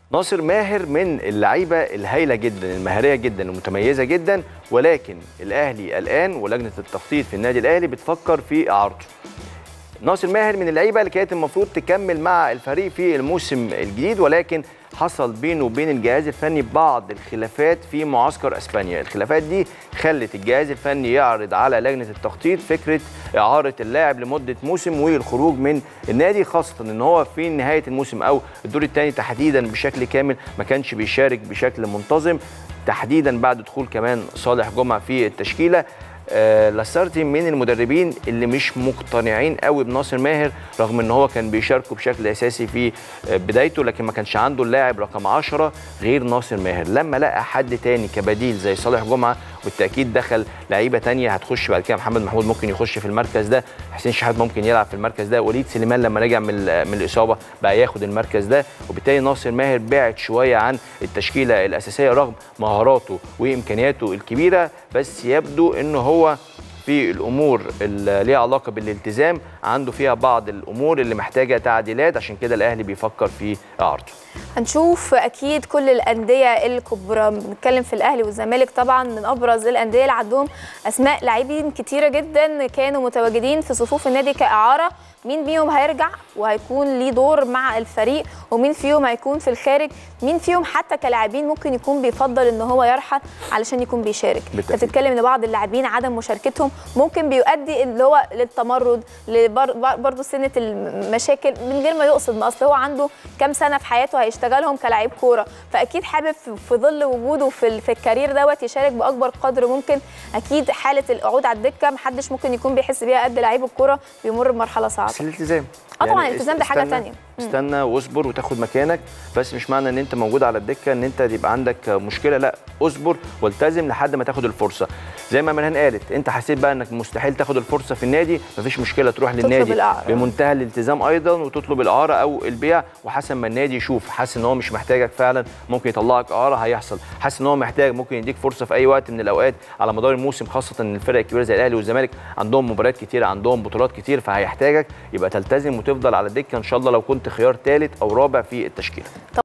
ناصر ماهر من اللعيبه الهايله جدا المهاريه جدا المتميزه جدا ولكن الاهلي الان ولجنه التخطيط في النادي الاهلي بتفكر في اعارته ناصر ماهر من اللعيبه اللي كانت المفروض تكمل مع الفريق في الموسم الجديد ولكن حصل بينه وبين الجهاز الفني بعض الخلافات في معسكر اسبانيا الخلافات دي خلت الجهاز الفني يعرض على لجنه التخطيط فكره اعاره اللاعب لمده موسم والخروج من النادي خاصه ان هو في نهايه الموسم او الدور الثاني تحديدا بشكل كامل ما كانش بيشارك بشكل منتظم تحديدا بعد دخول كمان صالح جمعه في التشكيله آه لاسارتي من المدربين اللي مش مقتنعين قوي بناصر ماهر رغم ان هو كان بيشاركه بشكل اساسي في آه بدايته لكن ما كانش عنده اللاعب رقم 10 غير ناصر ماهر لما لقى حد تاني كبديل زي صالح جمعه بالتاكيد دخل لعيبه تانية هتخش بعد كده محمد محمود ممكن يخش في المركز ده حسين شحات ممكن يلعب في المركز ده وليد سليمان لما رجع من من الاصابه بقى ياخد المركز ده وبالتالي ناصر ماهر بعد شويه عن التشكيله الاساسيه رغم مهاراته وامكانياته الكبيره بس يبدو انه هو في الامور اللي ليها علاقه بالالتزام عنده فيها بعض الامور اللي محتاجه تعديلات عشان كده الاهلي بيفكر في اعارته هنشوف اكيد كل الانديه الكبرى بنتكلم في الاهلي والزمالك طبعا من ابرز الانديه اللي عندهم اسماء لاعبين كتيره جدا كانوا متواجدين في صفوف النادي كاعاره مين فيهم هيرجع وهيكون ليه دور مع الفريق ومين فيهم هيكون في الخارج مين فيهم حتى كلاعبين ممكن يكون بيفضل ان هو يرحل علشان يكون بيشارك انت بتتكلم ان بعض اللاعبين عدم مشاركتهم ممكن بيؤدي اللي هو للتمرد برضه سنه المشاكل من غير ما يقصد ما اصل هو عنده كام سنه في حياته هيشتغلهم كلاعب كوره فاكيد حابب في ظل وجوده في في الكارير دوت يشارك باكبر قدر ممكن اكيد حاله القعود على الدكه محدش ممكن يكون بيحس بيها قد لعيب الكوره بيمر بمرحله صعبه بس الالتزام اه طبعا الالتزام ده حاجه ثانيه استنى واصبر وتاخد مكانك بس مش معنى ان انت موجود على الدكه ان انت يبقى عندك مشكله لا اصبر والتزم لحد ما تاخد الفرصه زي ما مرهان قالت انت حسيت بقى انك مستحيل تاخد الفرصه في النادي مفيش مشكله تروح للنادي بمنتهى الالتزام ايضا وتطلب الاعاره او البيع وحسب ما النادي يشوف حاسس ان هو مش محتاجك فعلا ممكن يطلعك اعاره هيحصل حاسس ان هو محتاج ممكن يديك فرصه في اي وقت من الاوقات على مدار الموسم خاصه ان الفرق الكبيره زي الاهلي والزمالك عندهم مباريات كتير عندهم بطولات كتير فهيحتاجك يبقى تلتزم وتفضل على الدكه ان شاء الله لو كنت خيار ثالث او رابع في التشكيله